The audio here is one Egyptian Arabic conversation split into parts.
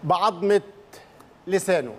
بعظمه لسانه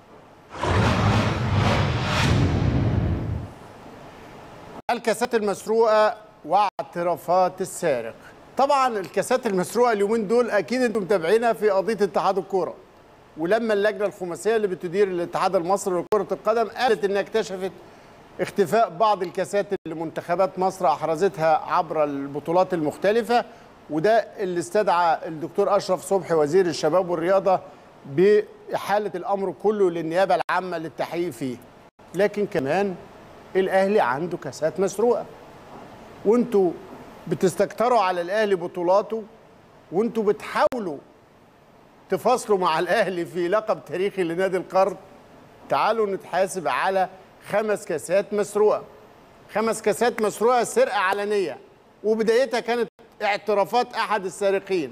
الكاسات المسروقه واعترافات السارق طبعا الكاسات المسروقه اليومين دول اكيد انتم متابعينها في قضيه اتحاد الكوره ولما اللجنه الخماسيه اللي بتدير الاتحاد المصري لكره القدم قالت انها اكتشفت اختفاء بعض الكاسات اللي منتخبات مصر احرزتها عبر البطولات المختلفه وده اللي استدعى الدكتور اشرف صبحي وزير الشباب والرياضه باحاله الامر كله للنيابه العامه للتحقيق فيه لكن كمان الاهلي عنده كاسات مسروقه وانتوا بتستكتروا على الاهلي بطولاته وانتوا بتحاولوا تفاصلوا مع الاهلي في لقب تاريخي لنادي القرن تعالوا نتحاسب على خمس كاسات مسروقه خمس كاسات مسروقه سرقه علنيه وبدايتها كانت اعترافات احد السارقين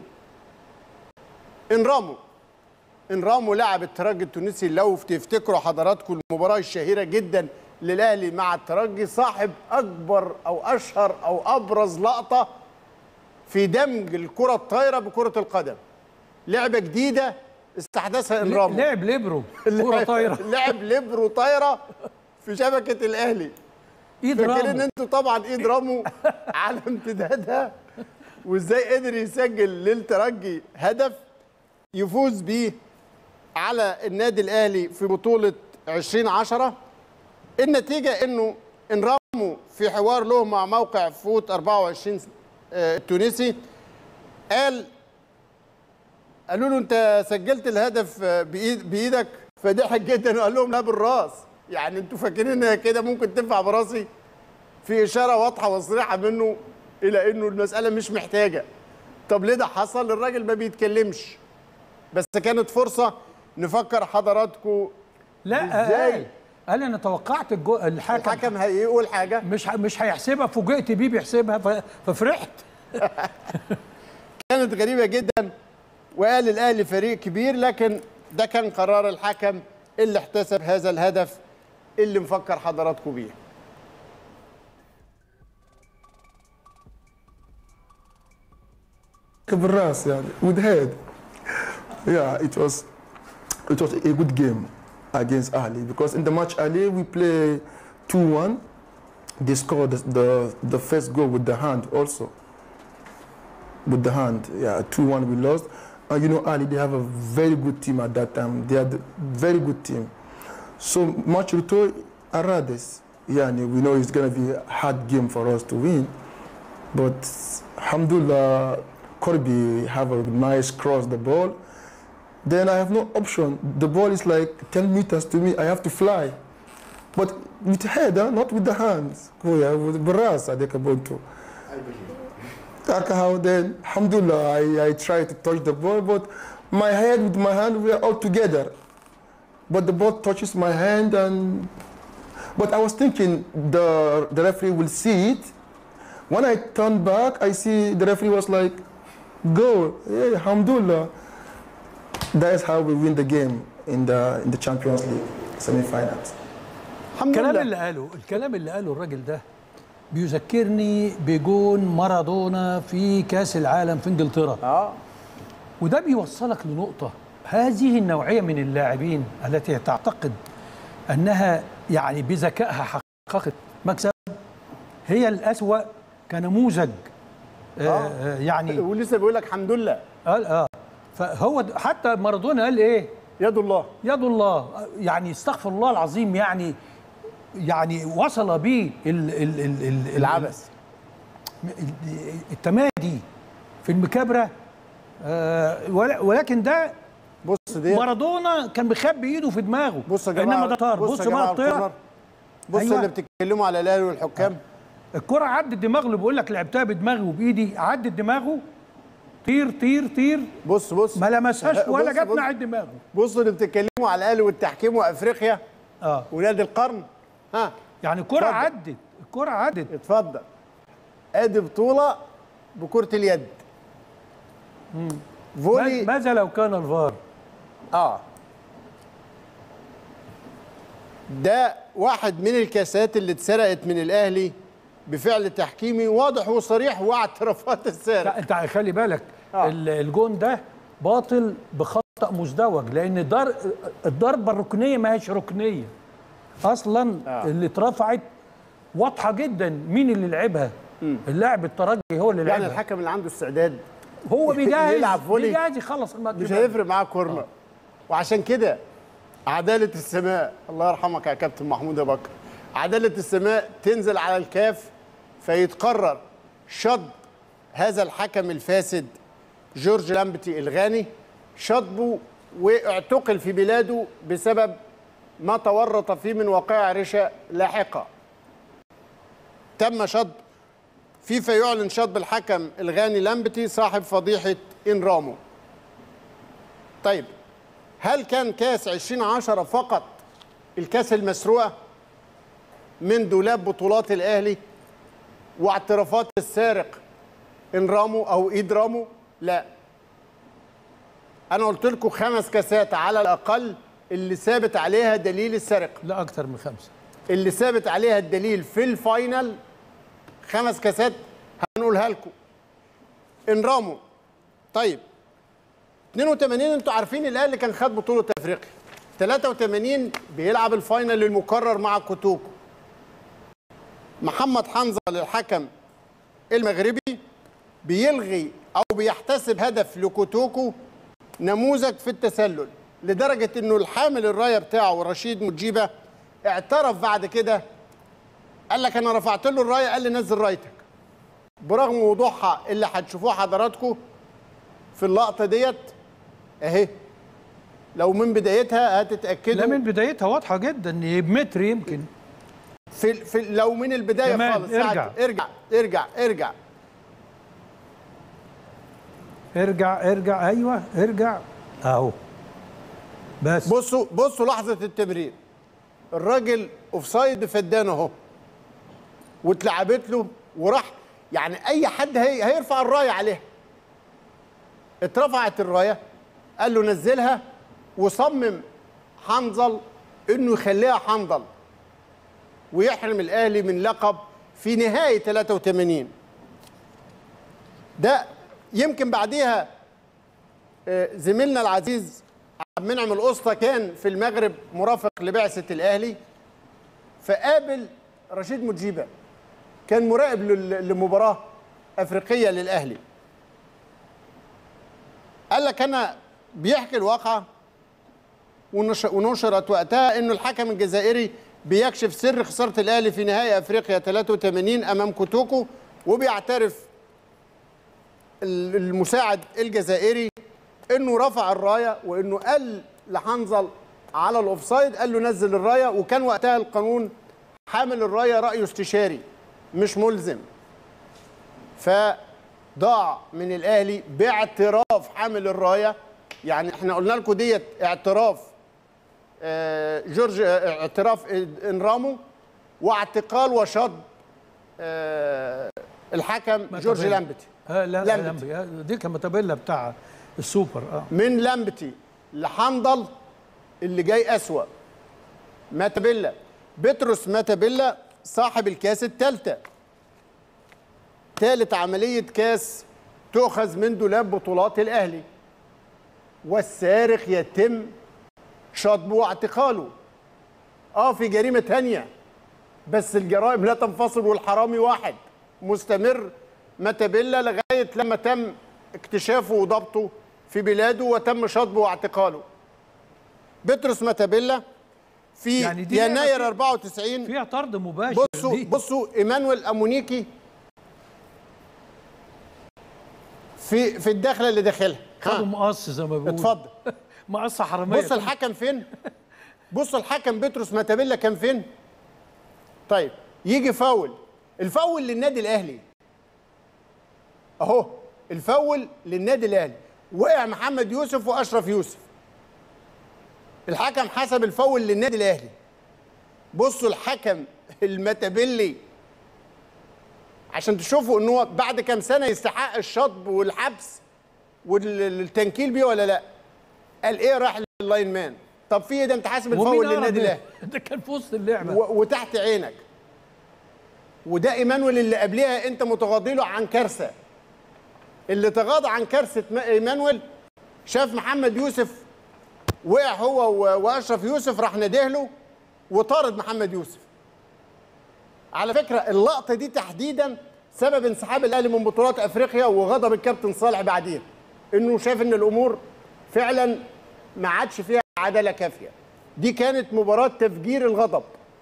انرامو انرامو لاعب الترجي التونسي لو تفتكروا حضراتكم المباراه الشهيره جدا للاهلي مع الترجي صاحب اكبر او اشهر او ابرز لقطه في دمج الكره الطايره بكره القدم لعبه جديده استحدثها انرامو لعب ليبرو كوره طايره لعب ليبرو طايره في شبكه الاهلي ايد فاكرين رامو انتوا طبعا ايد رامو على امتدادها وازاي قدر يسجل للترجي هدف يفوز بيه على النادي الاهلي في بطوله 2010 النتيجه انه انرامو في حوار له مع موقع فوت 24 آه، التونسي قال قالوا له انت سجلت الهدف آه، بإيد بايدك فضحك جدا وقال لهم لا بالراس يعني انتوا فاكرين ان كده ممكن تنفع براسي في اشاره واضحه وصريحه منه الى انه المساله مش محتاجه طب ليه ده حصل الراجل ما بيتكلمش بس كانت فرصه نفكر حضراتكم لا إزاي؟ قال قال انا توقعت الجو... الحكم الحكم هيقول حاجه مش ه- مش هيحسبها فوجئت بيه بيحسبها ف... ففرحت كانت غريبه جدا وقال الاهلي فريق كبير لكن ده كان قرار الحكم اللي احتسب هذا الهدف اللي مفكر حضراتكم بيه بالراس يعني with head yeah it was it was a good game against Ali because in the match Ali we play 2-1 they scored the, the the first goal with the hand also with the hand yeah 2-1 we lost and you know Ali they have a very good team at that time they had a very good team so match return Arades yeah we know it's gonna be a hard game for us to win but alhamdulillah Corby have a nice cross the ball then I have no option the ball is like 10 meters to me I have to fly but with head huh? not with the hands oh yeah with brass I think about to That's how then alhamdulillah I, I try to touch the ball but my head with my hand we are all together but the ball touches my hand and but I was thinking the the referee will see it when I turned back, I see the referee was like, "Go, yeah, alhamdulillah." That is how we win the game in the in the Champions League semi-finals. الحمد الكلام لله اللي قاله الكلام اللي قاله الراجل ده بيذكرني بجون مارادونا في كاس العالم في انجلترا اه وده بيوصلك لنقطة هذه النوعية من اللاعبين التي تعتقد أنها يعني بذكائها حققت مكسب هي الأسوأ كنموذج آه آه يعني ولسه بيقول لك الحمد لله قال اه فهو د- حتى مارادونا قال ايه يد الله يد الله يعني استغفر الله العظيم يعني يعني وصل بيه ال ال ال ال العبث التمادي في المكابره آه ول- ولكن ده بص دي مارادونا كان مخبي ايده في دماغه بص يا جماعه انما ده طار بص بص يا جماعه بقى الطيره الكورنر. بص أيوة. اللي بتتكلموا على الاهلي والحكام الكره عدت دماغه اللي بيقول لك لعبتها بدماغي وبايدي عدت دماغه طير طير طير بص بص ما لمسهاش ولا بص- جت بص. ناحيه دماغه بصوا اللي بتتكلموا على الاهلي والتحكيم وافريقيا اه ونادي القرن ها يعني الكره اتفضل. عدت الكره عدت اتفضل ادي بطوله بكره اليد فولي ماذا لو كان الفار اه ده واحد من الكاسات اللي اتسرقت من الاهلي بفعل تحكيمي واضح وصريح واعترافات السارق لا انت خلي بالك آه. ال- الجون ده باطل بخط خطا مزدوج لان الضر... الضربه الركنيه ما هيش ركنيه اصلا آه. آه. اللي اترفعت واضحه جدا مين اللي لعبها اللاعب الترجي هو اللي يعني لعبها الحكم اللي عنده استعداد هو بيجهز يلعب فولي. بيجهز يخلص الماتش مش ده. هيفرق معاه كورنر وعشان كده عدالة السماء الله يرحمك يا كابتن محمود أبو بكر عدالة السماء تنزل على الكاف فيتقرر شطب هذا الحكم الفاسد جورج لامبتي الغاني شطبه واعتقل في بلاده بسبب ما تورط فيه من وقائع رشا لاحقة تم شطب فيفا يعلن شطب الحكم الغاني لامبتي صاحب فضيحة إنرامو طيب هل كان كاس 2010 فقط الكاس المسروقة من دولاب بطولات الأهلي واعترافات السارق إن رامو أو إيد رامو لا أنا قلت لكم خمس كاسات على الأقل اللي ثابت عليها دليل السرقة لا اكتر من خمسه اللي ثابت عليها الدليل في الفاينل خمس كاسات هنقولها لكم ان راموا طيب 82 انتوا عارفين الاهلي كان خد بطوله افريقيا 83 بيلعب الفاينل المكرر مع كوتوكو محمد حنظل الحكم المغربي بيلغي او بيحتسب هدف لكوتوكو نموذج في التسلل لدرجه انه الحامل الرايه بتاعه رشيد مجيبه اعترف بعد كده قال لك انا رفعت له الرايه قال لي نزل رايتك برغم وضوحها اللي هتشوفوها حضراتكم في اللقطه ديت اهي لو من بدايتها لا هتتاكدوا من بدايتها واضحه جدا بمتر يمكن في, في لو من البدايه كمان، خالص ارجع. ساعة- ارجع ارجع ارجع ارجع ارجع ايوه ارجع اهو بس بصوا بصوا لحظه التمرير الراجل اوفسايد بفدان اهو واتلعبت له وراح يعني اي حد هي هيرفع الرايه عليها اترفعت الرايه قال له نزلها وصمم حنظل انه يخليها حنظل ويحرم الاهلي من لقب في نهايه 83 ده يمكن بعديها آه، زميلنا العزيز عبد المنعم القسطى كان في المغرب مرافق لبعثه الاهلي فقابل رشيد مجيبه كان مراقب لل- لمباراه افريقيه للاهلي قال لك انا بيحكي الواقعه ونش- ونشرت وقتها انه الحكم الجزائري بيكشف سر خساره الاهلي في نهائي افريقيا 83 امام كوتوكو وبيعترف ال- المساعد الجزائري انه رفع الرايه وانه قال لحنظل على الاوفسايد قال له نزل الرايه وكان وقتها القانون حامل الرايه رايه استشاري مش ملزم فضاع من الاهلي باعتراف حامل الرايه يعني احنا قلنا لكم ديت اعتراف آه، جورج آه، اعتراف انرامو واعتقال وشطب آه، الحكم جورج ماتابيلا. لامبتي آه لا لامبتي. لامبتي آه، دي كان ماتابيلا بتاع السوبر اه من لامبتي لحنظل اللي جاي أسوأ ماتابيلا بطرس ماتابيلا صاحب الكاس الثالثة ثالث عملية كاس تؤخذ من دولاب بطولات الأهلي والسارق يتم شطبه واعتقاله اه في جريمة تانية بس الجرائم لا تنفصل والحرامي واحد مستمر ماتابيلا لغاية لما تم اكتشافه وضبطه في بلاده وتم شطبه واعتقاله بطرس ماتابيلا في يعني دي يناير لعبة 94 فيها طرد مباشر بصوا دي. بصوا ايمانويل امونيكي في في الدخله اللي داخلها خدوا ها، مقص زي ما بيقولوا اتفضل مقص حراميه بص الحكم فين بص الحكم بطرس ماتابيلا كان فين طيب يجي فاول الفاول للنادي الاهلي اهو الفاول للنادي الاهلي وقع محمد يوسف واشرف يوسف الحكم حسب الفاول للنادي الاهلي بصوا الحكم المتابلي عشان تشوفوا ان هو بعد كام سنه يستحق الشطب والحبس والتنكيل بيه ولا لا قال ايه راح لللاين مان طب في ايه ده انت حاسب ومين الفاول أقرب للنادي منه؟ الاهلي ده كان في وسط اللعبه و- وتحت عينك وده ايمانويل اللي قبلها انت متغاضي له عن كارثه اللي تغاضى عن كارثه ما- ايمانويل شاف محمد يوسف وقع هو و- واشرف يوسف راح ناديه له وطارد محمد يوسف على فكره اللقطه دي تحديدا سبب انسحاب الاهلي من بطولات افريقيا وغضب الكابتن صالح بعدين انه شاف ان الامور فعلا ما عادش فيها عداله كافيه دي كانت مباراه تفجير الغضب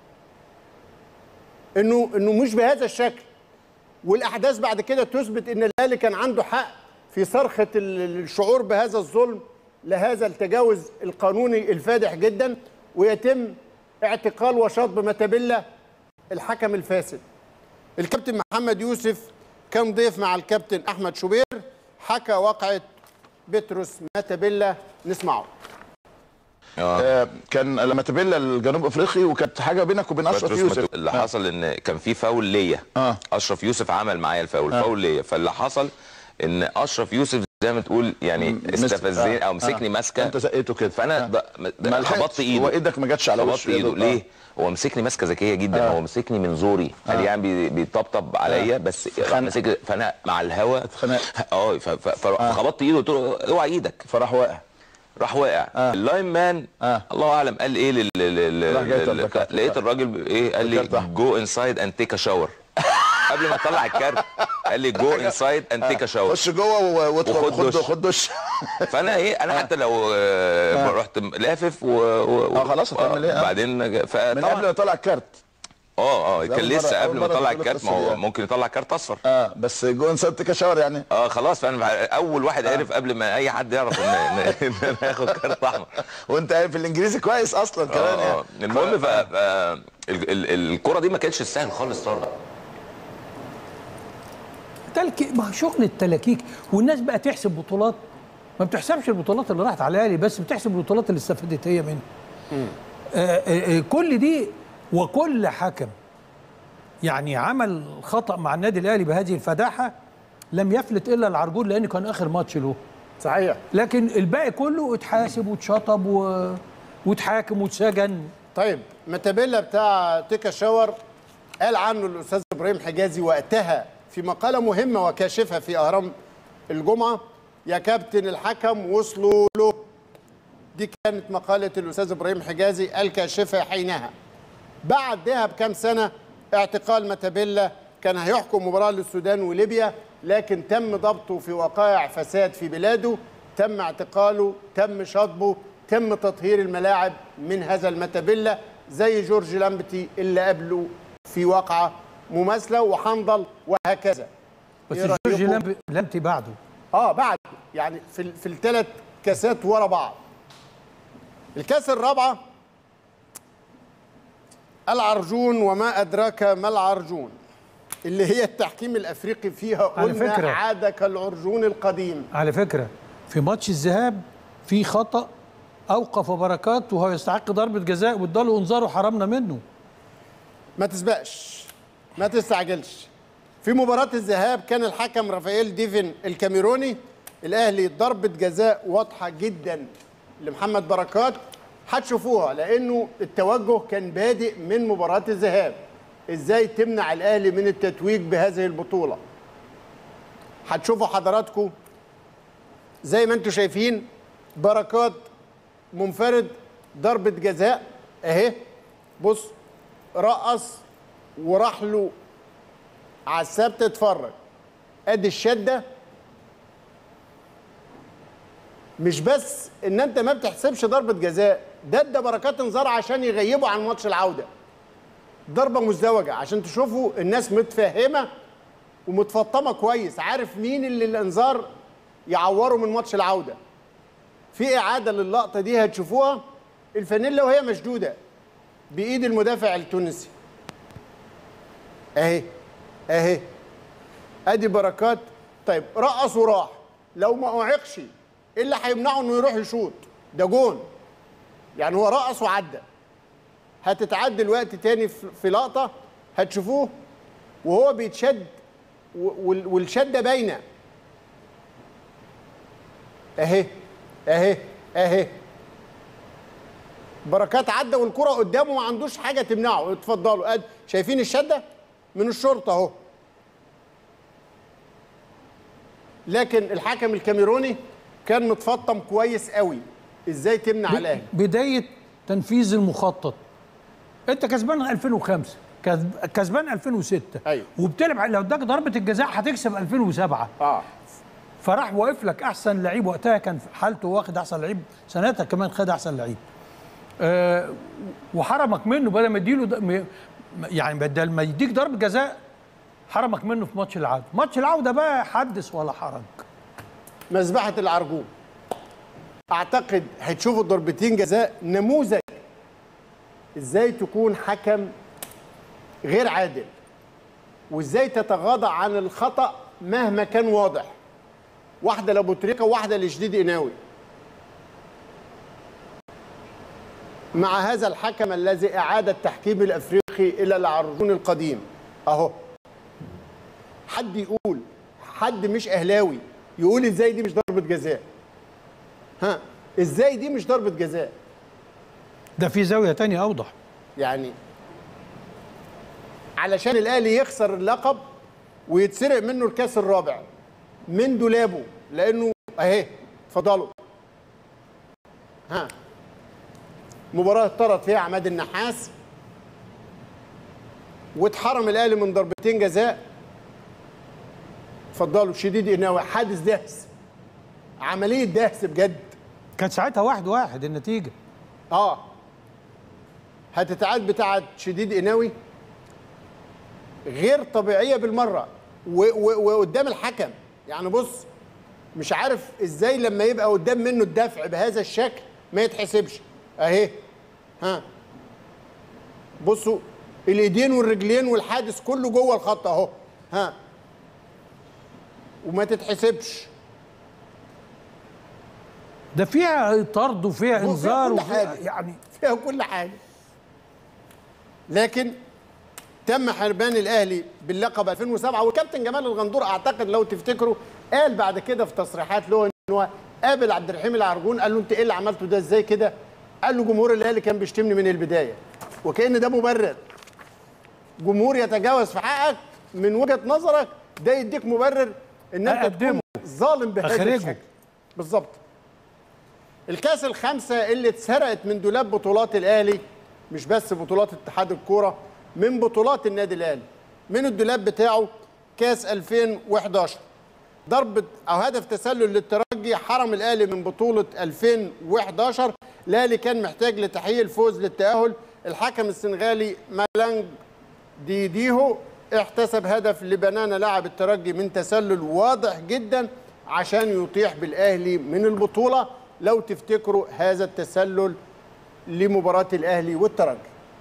انه انه مش بهذا الشكل والاحداث بعد كده تثبت ان الاهلي كان عنده حق في صرخه ال- الشعور بهذا الظلم لهذا التجاوز القانوني الفادح جدا ويتم اعتقال وشطب متابيلا الحكم الفاسد الكابتن محمد يوسف كان ضيف مع الكابتن احمد شوبير حكى واقعه بتروس ماتابيلا نسمعه آه، كان لما تبلى الجنوب افريقي وكانت حاجه بينك وبين اشرف بطرس يوسف متو- اللي حصل ان كان في فاول ليا آه. اشرف يوسف عمل معايا الفاول فاول ليا فاللي حصل ان اشرف يوسف زي ما تقول يعني مس- استفزني آه، او مسكني آه. ماسكه انت زقيته كده فانا آه. ده ما ده لحقتش. خبطت ايده هو ايدك ما جاتش على خبطت وشه ايده آه. ليه؟ هو مسكني ماسكه ذكيه جدا هو مسكني من زوري قال يعني بي- بيطبطب عليا بس راح خنق. ماسك فانا مع الهوا اتخنقت. اه ف- ف- فخبطت ايده قلت له اوعى ايدك فراح واقع راح واقع آه. اللاين مان آه. الله اعلم قال ايه لل... لل... راح جاي لل... طبقات. لقيت الراجل ب- ايه قال لي فكرت أحمد. جو انسايد اند تيك ا شاور قبل ما اطلع الكارت قال لي جو انسايد اند تيك ا شاور خش جوه و- وادخل وخد خد دش. خد دش فانا ايه انا حتى لو آه. رحت لافف و... و... آه، خلاص هتعمل إيه؟ آه. بعدين من قبل فطبعا ما يطلع الكارت اه اه ده كان أول مرة- لسه أول قبل ما مرة يطلع تقول الكارت ما القصة دي هو يعني. ممكن يطلع كارت اصفر اه بس جو انسان تكشاور يعني اه خلاص فانا اول واحد عرف قبل ما اي حد يعرف ان ان إن انا هاخد كارت احمر وانت في الانجليزي كويس اصلا كمان اه يعني آه. المهم ف ف- ال- ال- الكرة دي ما كانتش تستاهل خالص طارق تلك ما هو شغل التلاكيك والناس بقى تحسب بطولات ما بتحسبش البطولات اللي راحت على الاهلي بس بتحسب البطولات اللي استفادت هي منها آه آه آه كل دي وكل حكم يعني عمل خطا مع النادي الاهلي بهذه الفداحه لم يفلت الا العرجون لان كان اخر ماتش له صحيح لكن الباقي كله اتحاسب واتشطب و... واتحاكم واتسجن طيب متابيلا بتاع تيكا شاور قال عنه الاستاذ ابراهيم حجازي وقتها في مقاله مهمه وكاشفه في اهرام الجمعه يا كابتن الحكم وصلوا له دي كانت مقاله الاستاذ ابراهيم حجازي الكاشفه حينها بعدها بكام سنه اعتقال متابيلا كان هيحكم مباراه للسودان وليبيا لكن تم ضبطه في وقائع فساد في بلاده تم اعتقاله تم شطبه تم تطهير الملاعب من هذا المتابيلا زي جورج لامبتي اللي قبله في واقعه مماثله وحنظل وهكذا بس إيه جورج رأيكم؟ لم- لمتي بعده اه بعد يعني في ال- في الثلاث كاسات ورا بعض الكاس الرابعه العرجون وما ادراك ما العرجون اللي هي التحكيم الافريقي فيها على قلنا فكرة. عاد كالعرجون القديم على فكره في ماتش الذهاب في خطا اوقف بركات وهو يستحق ضربه جزاء واداله انذار وحرمنا منه ما تسبقش ما تستعجلش في مباراة الذهاب كان الحكم رافائيل ديفن الكاميروني الأهلي ضربة جزاء واضحة جدا لمحمد بركات هتشوفوها لأنه التوجه كان بادئ من مباراة الذهاب إزاي تمنع الأهلي من التتويج بهذه البطولة هتشوفوا حضراتكم زي ما انتم شايفين بركات منفرد ضربة جزاء اهي بص رقص وراح له على السبت اتفرج ادي الشده مش بس ان انت ما بتحسبش ضربه جزاء ده ادى بركات انذار عشان يغيبوا عن ماتش العوده ضربه مزدوجه عشان تشوفوا الناس متفهمه ومتفطمه كويس عارف مين اللي الانذار يعوره من ماتش العوده في اعاده للقطه دي هتشوفوها الفانيلا وهي مشدوده بايد المدافع التونسي اهي اهي ادي بركات طيب رقص وراح لو ما اعيقش ايه اللي هيمنعه انه يروح يشوط ده جون يعني هو رقص وعدى هتتعد دلوقتي تاني في في لقطه هتشوفوه وهو بيتشد و- وال- والشده باينه اهي اهي اهي بركات عدى والكرة قدامه ما عندوش حاجة تمنعه اتفضلوا أد- شايفين الشدة من الشرطة اهو لكن الحكم الكاميروني كان متفطم كويس قوي ازاي تمنع الاهلي بدايه تنفيذ المخطط انت كسبان 2005 كسب- كسبان 2006 أيوة. وبتلعب لو اداك ضربه الجزاء هتكسب 2007 اه فراح واقف لك احسن لعيب وقتها كان في حالته واخد احسن لعيب سنتها كمان خد احسن لعيب آه وحرمك منه بدل ما يديله د- م- يعني بدل ما يديك ضربه جزاء حرمك منه في ماتش العوده ماتش العوده بقى حدث ولا حرج مذبحه العرجون اعتقد هتشوفوا ضربتين جزاء نموذج ازاي تكون حكم غير عادل وازاي تتغاضى عن الخطا مهما كان واضح واحده لابو تريكه وواحده لشديد قناوي مع هذا الحكم الذي اعاد التحكيم الافريقي الى العرجون القديم اهو حد يقول حد مش اهلاوي يقول ازاي دي مش ضربه جزاء ها ازاي دي مش ضربه جزاء ده في زاويه تانية اوضح يعني علشان الاهلي يخسر اللقب ويتسرق منه الكاس الرابع من دولابه لانه اهي اتفضلوا ها مباراه طرد فيها عماد النحاس واتحرم الاهلي من ضربتين جزاء اتفضلوا شديد قناوي حادث دهس عمليه دهس بجد كانت ساعتها واحد واحد النتيجه اه هتتعاد بتاعه شديد قناوي غير طبيعيه بالمره و- و- وقدام الحكم يعني بص مش عارف ازاي لما يبقى قدام منه الدفع بهذا الشكل ما يتحسبش اهي ها بصوا الايدين والرجلين والحادث كله جوه الخط اهو ها وما تتحسبش ده فيها طرد وفيها فيها انذار كل وفيها حاجة. يعني فيها كل حاجه لكن تم حرمان الاهلي باللقب 2007 والكابتن جمال الغندور اعتقد لو تفتكروا قال بعد كده في تصريحات له ان هو قابل عبد الرحيم العرجون قال له انت ايه اللي عملته ده ازاي كده؟ قال له جمهور الاهلي كان بيشتمني من البدايه وكان ده مبرر جمهور يتجاوز في حقك من وجهه نظرك ده يديك مبرر ان انت أقدمه. تكون ظالم بهذا أخرجه. الشكل بالظبط الكاس الخامسة اللي اتسرقت من دولاب بطولات الأهلي مش بس بطولات اتحاد الكورة من بطولات النادي الأهلي من الدولاب بتاعه كاس 2011 ضربة أو هدف تسلل للترجي حرم الأهلي من بطولة 2011 الأهلي كان محتاج لتحقيق الفوز للتأهل الحكم السنغالي مالانج ديديهو احتسب هدف لبنانا لاعب الترجي من تسلل واضح جدا عشان يطيح بالاهلي من البطوله لو تفتكروا هذا التسلل لمباراه الاهلي والترجي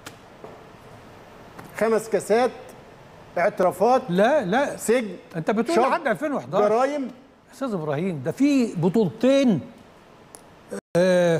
خمس كاسات اعترافات لا لا سجن انت بتقول شر، لحد 2011 جرايم استاذ ابراهيم ده في بطولتين آه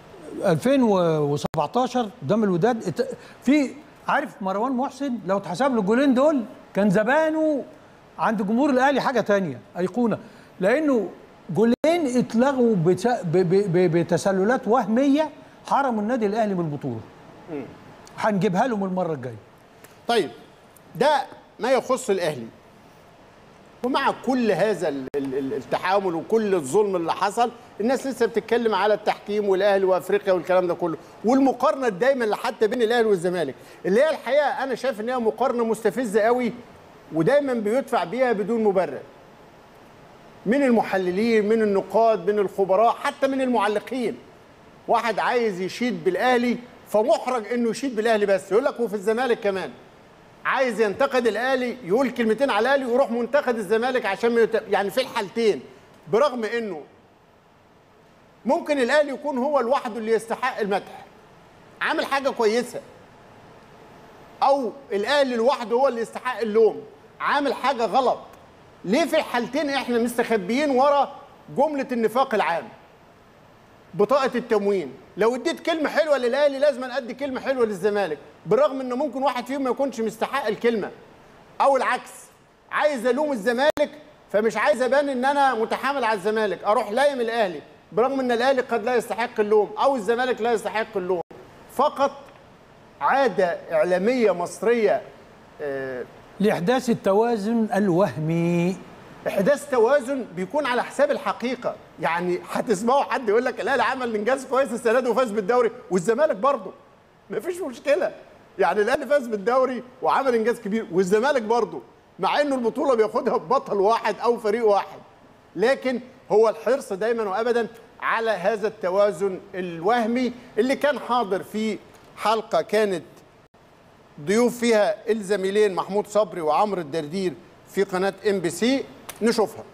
2017 قدام الوداد ات- في عارف مروان محسن لو اتحسب له الجولين دول كان زمانه عند جمهور الاهلي حاجه تانية ايقونه لانه جولين اتلغوا بت- ب- ب- ب- بتسللات وهميه حرموا النادي الاهلي من البطوله هنجيبها لهم المره الجايه طيب ده ما يخص الاهلي ومع كل هذا ال- ال- ال- التحامل وكل الظلم اللي حصل الناس لسه بتتكلم على التحكيم والاهلي وافريقيا والكلام ده كله والمقارنه دايما اللي حتى بين الاهلي والزمالك اللي هي الحقيقه انا شايف ان هي مقارنه مستفزه قوي ودايما بيدفع بيها بدون مبرر من المحللين من النقاد من الخبراء حتى من المعلقين واحد عايز يشيد بالاهلي فمحرج انه يشيد بالاهلي بس يقول لك وفي الزمالك كمان عايز ينتقد الاهلي يقول كلمتين على الاهلي ويروح منتقد الزمالك عشان ما يت- يعني في الحالتين برغم انه ممكن الاهلي يكون هو لوحده اللي يستحق المدح عامل حاجه كويسه او الاهلي لوحده هو اللي يستحق اللوم عامل حاجه غلط ليه في الحالتين احنا مستخبيين ورا جمله النفاق العام بطاقه التموين لو اديت كلمه حلوه للاهلي لازم ادي كلمه حلوه للزمالك بالرغم ان ممكن واحد فيهم ما يكونش مستحق الكلمه او العكس عايز الوم الزمالك فمش عايز ابان ان انا متحامل على الزمالك اروح لايم الاهلي برغم ان الاهلي قد لا يستحق اللوم او الزمالك لا يستحق اللوم فقط عاده اعلاميه مصريه آه، لاحداث التوازن الوهمي احداث توازن بيكون على حساب الحقيقه يعني هتسمعوا حد يقول لك الاهلي عمل انجاز كويس السنه دي وفاز بالدوري والزمالك برضه مفيش مشكله يعني الاهلي فاز بالدوري وعمل انجاز كبير والزمالك برضه مع انه البطوله بياخدها ببطل واحد او فريق واحد لكن هو الحرص دايما وابدا على هذا التوازن الوهمي اللي كان حاضر في حلقه كانت ضيوف فيها الزميلين محمود صبري وعمرو الدردير في قناه ام بي سي نشوفها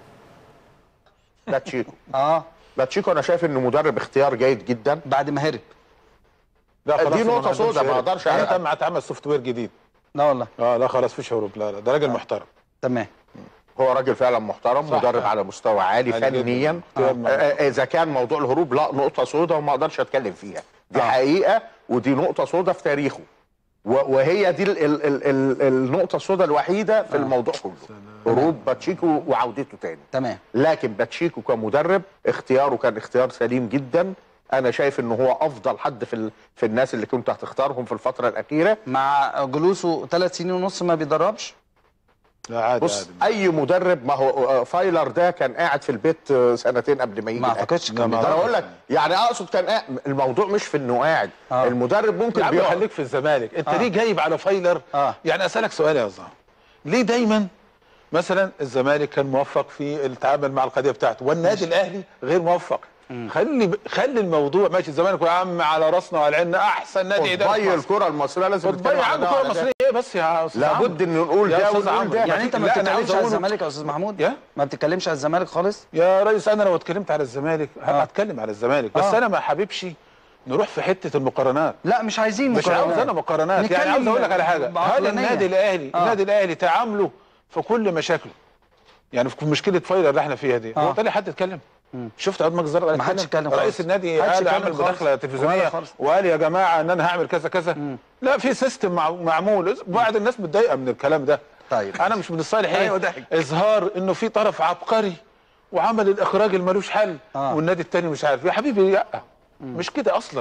باتشيكو اه باتشيكو انا شايف انه مدرب اختيار جيد جدا بعد ما هرب لا خلاص دي ما نقطة عندهمش سوداء، ما هروب. أقدرش يعني أ- تم اتعمل سوفت وير جديد لا والله اه لا خلاص فيش هروب لا لا ده راجل محترم تمام هو راجل فعلا محترم صح. مدرب على مستوى عالي عالي جداً. فنيا آه. آه، آه، اذا كان موضوع الهروب لا نقطه سوداء وما اقدرش اتكلم فيها دي حقيقه ودي نقطه سوداء في تاريخه و- وهي دي ال ال ال ال النقطه السوداء الوحيده في الموضوع كله هروب باتشيكو وعودته تاني تمام لكن باتشيكو كمدرب اختياره كان اختيار سليم جدا انا شايف انه هو افضل حد في ال... في الناس اللي كنت هتختارهم في الفتره الاخيره مع جلوسه ثلاث سنين ونص ما بيدربش لا عادي بص عادي اي مدرب ما هو آه، فايلر ده كان قاعد في البيت آه، سنتين قبل ما يجي ما الأهلي. اعتقدش لا، كان ما انا بيدرب اقول لك يعني اقصد كان قاعد الموضوع مش في انه قاعد آه. المدرب يا ممكن عم بيقعد خليك في الزمالك انت آه. ليه جايب على فايلر آه. يعني اسالك سؤال يا زهر ليه دايما مثلا الزمالك كان موفق في التعامل مع القضيه بتاعته والنادي الاهلي غير موفق خلي خلي الموضوع ماشي الزمالك يا عم على راسنا وعلى عيننا احسن نادي اداره تضيع في مصر. الكره المصريه لازم بتضيع نتكلم يا على عم ده الكره وعلى ده. المصريه ايه بس يا استاذ لابد عمرو؟ ان نقول يا ده أستاذ ونقول عمرو. ده يعني انت ما لا، أنا عاوز بتتكلمش على أقوله- الزمالك يا استاذ محمود يا؟ ما بتتكلمش على الزمالك خالص يا ريس انا لو اتكلمت على الزمالك آه. هتكلم على الزمالك بس آه. انا ما حبيبش نروح في حته المقارنات لا مش عايزين مش مقارنات. عاوز انا مقارنات يعني نتكلم عاوز اقول لك على حاجه هل بعقلانية. النادي الاهلي آه. النادي الاهلي تعامله في كل مشاكله يعني في مشكله فايلر اللي احنا فيها دي آه. هو طلع حد اتكلم شفت عبد المجيد الزرقاء ما حدش اتكلم خالص. رئيس النادي ما حدش قال اتكلم عمل خالص. مداخله تلفزيونيه ولا خالص. وقال يا جماعه ان انا هعمل كذا كذا لا في سيستم مع- معمول بعض الناس متضايقه من الكلام ده طيب. انا مش من الصالح ايه أيوة ضحك. اظهار انه في طرف عبقري وعمل الاخراج اللي ملوش حل آه. والنادي التاني مش عارف يا حبيبي لا مش كده اصلا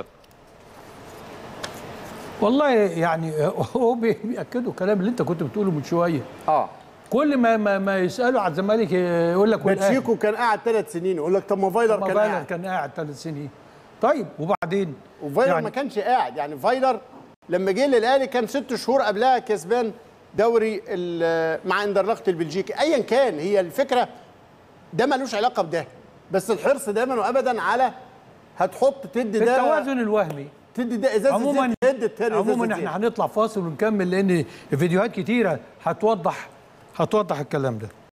والله يعني هو بي- بياكدوا الكلام اللي انت كنت بتقوله من شويه اه كل ما ما, ما يسالوا على الزمالك يقول لك والأهلي. باتشيكو كان قاعد ثلاث سنين يقول لك طب ما فايلر ما كان فايلر قاعد كان قاعد ثلاث سنين طيب وبعدين وفايلر يعني- ما كانش قاعد يعني فايلر لما جه للاهلي كان ست شهور قبلها كسبان دوري ال- مع اندرلخت البلجيكي ايا كان هي الفكره ده ملوش علاقه بده بس الحرص دايما وابدا على هتحط تدي ده التوازن الوهمي تدي ده ازازه عموما زيت تدي التاني ازازه عموما زيت. احنا هنطلع فاصل ونكمل لان فيديوهات كتيره هتوضح هتوضح الكلام ده